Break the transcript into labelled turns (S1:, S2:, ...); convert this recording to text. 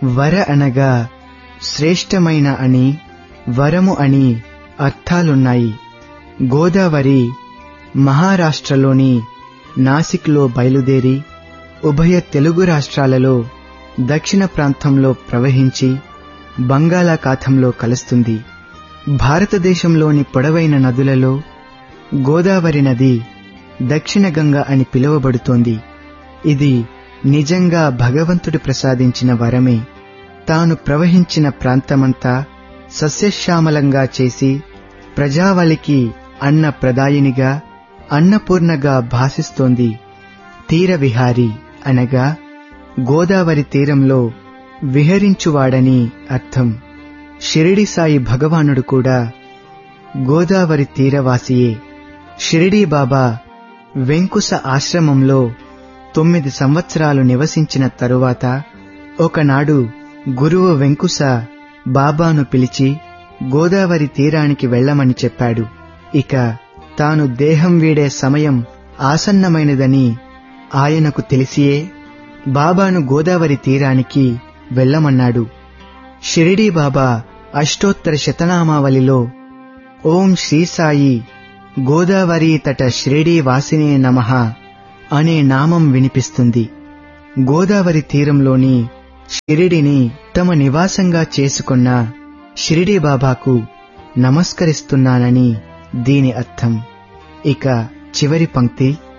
S1: వర అనగా శ్రేష్టమైన అని వరము అని అర్థాలున్నాయి గోదావరి మహారాష్ట్రలోని నాసిక్లో బయలుదేరి ఉభయ తెలుగు రాష్ట్రాలలో దక్షిణ ప్రాంతంలో ప్రవహించి బంగాళాఖాతంలో కలుస్తుంది భారతదేశంలోని పొడవైన నదులలో గోదావరి నది దక్షిణ గంగ అని పిలువబడుతోంది ఇది నిజంగా భగవంతుడు ప్రసాదించిన వరమే తాను ప్రవహించిన ప్రాంతమంతా సస్యశ్యామలంగా చేసి ప్రజావళికి అన్న ప్రదాయినిగా అన్నపూర్ణగా భాసిస్తోంది తీరవిహారి అనగా గోదావరి తీరంలో విహరించువాడని అర్థం షిరిడి సాయి భగవానుడు కూడా గోదావరి తీరవాసియే షిరిడీ బాబా వెంకుస ఆశ్రమంలో తొమ్మిది సంవత్సరాలు నివసించిన తరువాత ఒకనాడు గురువు వెంకుస బాబాను పిలిచి గోదావరి తీరానికి వెళ్ళమని చెప్పాడు ఇక తాను దేహం వీడే సమయం ఆసన్నమైనదని ఆయనకు తెలిసియే బాబాను గోదావరి తీరానికి వెళ్ళమన్నాడు షిరిడీ బాబా అష్టోత్తర శతనామావళిలో ఓం శ్రీ సాయి గోదావరి తట షిరిడీ వాసినే నమః అనే నామం వినిపిస్తుంది గోదావరి తీరంలోని షిరిడిని తమ నివాసంగా చేసుకున్న షిరిడీ బాబాకు నమస్కరిస్తున్నానని దీని అర్థం ఇక చివరి పంక్తి